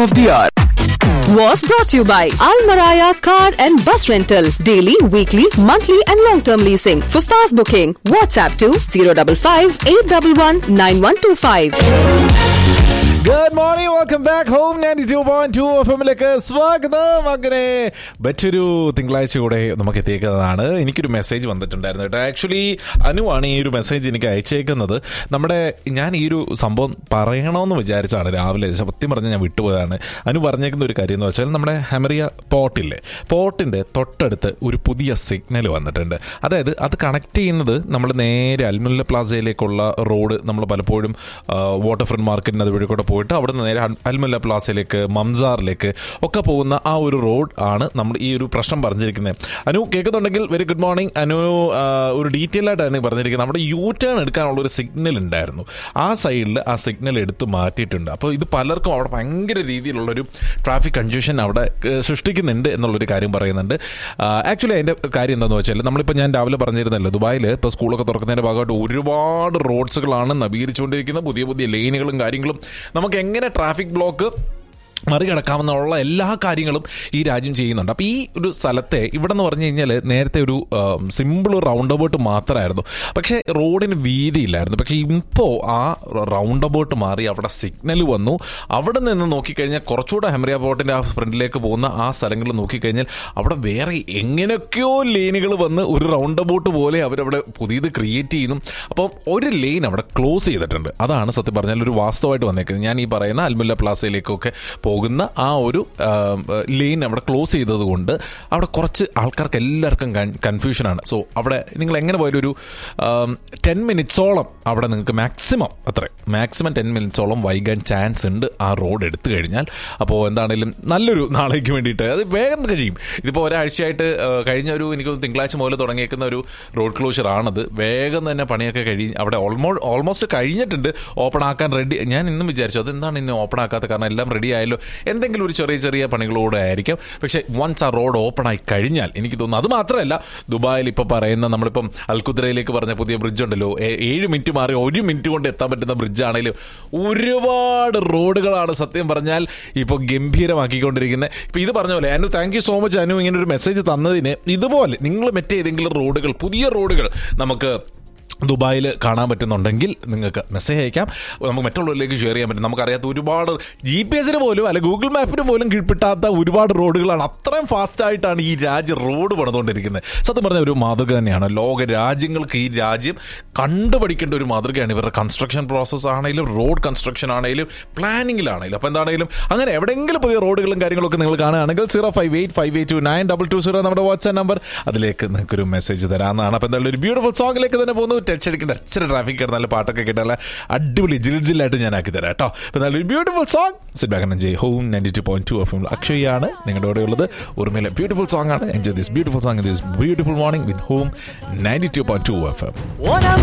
of the hour. was brought to you by Al Maraya Car and Bus Rental. Daily, weekly, monthly, and long term leasing. For fast booking, WhatsApp to 055 811 9125. Good morning welcome back home ninety two point two F എമ്മിലേക്ക് സ്വാഗതം അങ്ങനെ മറ്റൊരു തിങ്കളാഴ്ച കൂടെ നമുക്ക് എത്തിയേക്കുന്നതാണ് എനിക്കൊരു message വന്നിട്ടുണ്ടായിരുന്നു കേട്ടോ ആക്ച്വലി അനുവാണ് ഈ ഒരു മെസ്സേജ് എനിക്ക് അയച്ചേക്കുന്നത് നമ്മുടെ ഞാൻ ഈ ഒരു സംഭവം പറയണമെന്ന് വിചാരിച്ചാണ് രാവിലെ സത്യം പറഞ്ഞാൽ ഞാൻ വിട്ടുപോയതാണ് അനു പറഞ്ഞേക്കുന്ന ഒരു കാര്യം എന്ന് വെച്ചാൽ നമ്മുടെ ഹെമറിയ പോർട്ടില്ലേ പോർട്ടിൻ്റെ തൊട്ടടുത്ത് ഒരു പുതിയ സിഗ്നൽ വന്നിട്ടുണ്ട് അതായത് അത് കണക്ട് ചെയ്യുന്നത് നമ്മൾ നേരെ അൽമുല്ല പ്ലാസയിലേക്കുള്ള റോഡ് നമ്മൾ പലപ്പോഴും വാട്ടർ ഫ്രണ്ട് മാർക്കറ്റിന് അതുവഴി കൂടെ പോയിട്ട് അവിടെ നിന്ന് നേരെ അൽ- അൽമുല്ല പ്ലാസയിലേക്ക് മംസാറിലേക്ക് ഒക്കെ പോകുന്ന ആ ഒരു റോഡ് ആണ് നമ്മൾ ഈ ഒരു പ്രശ്നം പറഞ്ഞിരിക്കുന്നത് അനു കേൾക്കുന്നുണ്ടെങ്കിൽ വെരി ഗുഡ് മോർണിംഗ് അനു ആ, ഒരു ഡീറ്റെയിൽ ആയിട്ടാണ് പറഞ്ഞിരിക്കുന്നത് നമ്മുടെ യു ടേൺ എടുക്കാനുള്ള ഒരു സിഗ്നൽ ഉണ്ടായിരുന്നു ആ സൈഡിൽ ആ സിഗ്നൽ എടുത്ത് മാറ്റിയിട്ടുണ്ട് അപ്പോൾ ഇത് പലർക്കും അവിടെ ഭയങ്കര രീതിയിലുള്ളൊരു ട്രാഫിക് കൺഫ്യൂഷൻ അവിടെ ഏഹ്, സൃഷ്ടിക്കുന്നുണ്ട് എന്നുള്ളൊരു കാര്യം പറയുന്നുണ്ട് ആക്ച്വലി അതിൻ്റെ കാര്യം എന്താണെന്ന് വെച്ചാൽ നമ്മളിപ്പോൾ ഞാൻ രാവിലെ പറഞ്ഞിരുന്നല്ലോ ദുബായിൽ ഇപ്പോൾ സ്കൂളൊക്കെ തുറക്കുന്നതിൻ്റെ ഭാഗമായിട്ട് ഒരുപാട് റോഡ്സുകളാണ് നവീകരിച്ചുകൊണ്ടിരിക്കുന്നത് പുതിയ പുതിയ ലൈനുകളും കാര്യങ്ങളും നമുക്ക് എങ്ങനെ ട്രാഫിക് ബ്ലോക്ക് മറികടക്കാമെന്നുള്ള എല്ലാ കാര്യങ്ങളും ഈ രാജ്യം ചെയ്യുന്നുണ്ട് അപ്പോൾ ഈ ഒരു സ്ഥലത്തെ ഇവിടെ എന്ന് പറഞ്ഞു കഴിഞ്ഞാൽ നേരത്തെ ഒരു സിമ്പിൾ റൗണ്ട് അബൌട്ട് മാത്രമായിരുന്നു പക്ഷേ റോഡിന് വീതിയില്ലായിരുന്നു പക്ഷേ ഇപ്പോൾ ആ റൗണ്ട് അബൌട്ട് മാറി അവിടെ സിഗ്നൽ വന്നു അവിടെ നിന്ന് നോക്കിക്കഴിഞ്ഞാൽ കുറച്ചുകൂടെ ഹെമറിയ പോർട്ടിൻ്റെ ആ ഫ്രണ്ടിലേക്ക് പോകുന്ന ആ സ്ഥലങ്ങൾ നോക്കിക്കഴിഞ്ഞാൽ അവിടെ വേറെ എങ്ങനെയൊക്കെയോ ലൈനുകൾ വന്ന് ഒരു റൗണ്ട് അബൌട്ട് പോലെ അവരവിടെ പുതിയത് ക്രിയേറ്റ് ചെയ്യുന്നു അപ്പോൾ ഒരു ലൈൻ അവിടെ ക്ലോസ് ചെയ്തിട്ടുണ്ട് അതാണ് സത്യം പറഞ്ഞാൽ ഒരു വാസ്തവമായിട്ട് വന്നേക്കുന്നത് ഞാൻ ഈ പറയുന്ന അൽമുല്ല പ്ലാസയിലേക്കൊക്കെ പോകുന്ന ആ ഒരു ലൈൻ അവിടെ ക്ലോസ് ചെയ്തത് കൊണ്ട് അവിടെ കുറച്ച് ആൾക്കാർക്ക് എല്ലാവർക്കും കൺഫ്യൂഷനാണ് സോ അവിടെ നിങ്ങൾ എങ്ങനെ പോയാലും ഒരു ടെൻ മിനിറ്റ്സോളം അവിടെ നിങ്ങൾക്ക് മാക്സിമം അത്ര മാക്സിമം ടെൻ മിനിറ്റ്സോളം വൈകാൻ ചാൻസ് ഉണ്ട് ആ റോഡ് എടുത്തു കഴിഞ്ഞാൽ അപ്പോൾ എന്താണെങ്കിലും നല്ലൊരു നാളേക്ക് വേണ്ടിയിട്ട് അത് വേഗം കഴിയും ഇതിപ്പോൾ ഒരാഴ്ചയായിട്ട് ആ, കഴിഞ്ഞ ഒരു എനിക്ക് തോന്നുന്നു തിങ്കളാഴ്ച മുതൽ തുടങ്ങിയേക്കുന്ന ഒരു റോഡ് ക്ലോഷർ ആണത് വേഗം തന്നെ പണിയൊക്കെ കഴിഞ്ഞ് അവിടെ ഓൾമോ ഓൾമോസ്റ്റ് കഴിഞ്ഞിട്ടുണ്ട് ഓപ്പൺ ആക്കാൻ റെഡി ഞാൻ ഇന്നും വിചാരിച്ചു അതെന്താണ് ഇന്ന് ഓപ്പൺ ആക്കാത്ത കാരണം എല്ലാം റെഡി ആയല്ലോ എന്തെങ്കിലും ഒരു ചെറിയ ചെറിയ പണികളോടെ ആയിരിക്കും പക്ഷേ വൺസ് ആ റോഡ് ഓപ്പൺ ആയി കഴിഞ്ഞാൽ എനിക്ക് തോന്നുന്നു അത് മാത്രമല്ല ദുബായിൽ ഇപ്പോൾ പറയുന്ന നമ്മളിപ്പം അൽക്കുദ്രയിലേക്ക് പറഞ്ഞ പുതിയ ബ്രിഡ്ജ് ഉണ്ടല്ലോ ഏ- ഏഴ് മിനിറ്റ് മാറി ഒരു മിനിറ്റ് കൊണ്ട് എത്താൻ പറ്റുന്ന ബ്രിഡ്ജ് ആണെങ്കിലും ഒരുപാട് റോഡുകളാണ് സത്യം പറഞ്ഞാൽ ഇപ്പോൾ ഗംഭീരമാക്കിക്കൊണ്ടിരിക്കുന്നത് ഇപ്പം ഇത് പറഞ്ഞ പോലെ Anu thank you so much Anu ഇങ്ങനെ ഒരു മെസ്സേജ് തന്നതിന് ഇതുപോലെ നിങ്ങൾ മറ്റേതെങ്കിലും റോഡുകൾ പുതിയ റോഡുകൾ നമുക്ക് ദുബായിൽ കാണാൻ പറ്റുന്നുണ്ടെങ്കിൽ നിങ്ങൾക്ക് മെസ്സേജ് അയക്കാം നമുക്ക് മറ്റുള്ളവരിലേക്ക് ഷെയർ ചെയ്യാൻ പറ്റും നമുക്കറിയാത്ത ഒരുപാട് ജി പി എസിന് പോലും അല്ലെ ഗൂഗിൾ മാപ്പിന് പോലും കീഴ്പ്പെട്ടാത്ത ഒരുപാട് റോഡുകളാണ് അത്രയും ഫാസ്റ്റായിട്ടാണ് ഈ രാജ്യം റോഡ് പണിതുകൊണ്ടിരിക്കുന്നത് സത്യം പറഞ്ഞ ഒരു മാതൃക തന്നെയാണ് ലോക രാജ്യങ്ങൾക്ക് ഈ രാജ്യം കണ്ടുപഠിക്കേണ്ട ഒരു മാതൃകയാണ് ഇവരുടെ കൺസ്ട്രക്ഷൻ പ്രോസസ്സ് ആണെങ്കിലും റോഡ് കൺസ്ട്രക്ഷൻ ആണെങ്കിലും പ്ലാനിങ്ങിലാണെങ്കിലും അപ്പോൾ എന്താണെങ്കിലും അങ്ങനെ എവിടെയെങ്കിലും പുതിയ റോഡുകളും കാര്യങ്ങളൊക്കെ നിങ്ങൾ കാണുകയാണെങ്കിൽ zero five eight five eight two nine double two zero നമ്മുടെ വാട്സ്ആപ്പ് നമ്പർ അതിലേക്ക് നിങ്ങൾക്കൊരു മെസ്സേജ് തരാമെന്നാണ് അപ്പോൾ എന്തായാലും ഒരു ബ്യൂട്ടിഫുൾ സോങ്ങിലേക്ക് തന്നെ പോകുന്നു ടച്ച് അടിക്കേണ്ട അച്ഛൻ ട്രാഫിക് കിടന്ന നല്ല പാട്ടൊക്കെ കേട്ടാൽ അടിപൊളി ജിൽ ജില്ലായിട്ട് ഞാൻ ആക്കി തരാം കേട്ടോ അപ്പോൾ എന്തായാലും ഒരു beautiful song sit back enjoy home ninety two point two F M അക്ഷയാണ് നിങ്ങളുടെ കൂടെ ഉള്ളത് ഉറുമയിലെ ബ്യൂട്ടിഫുൾ സോങ് ആണ് enjoy this beautiful song this beautiful morning with home ninety two point two F M Wanna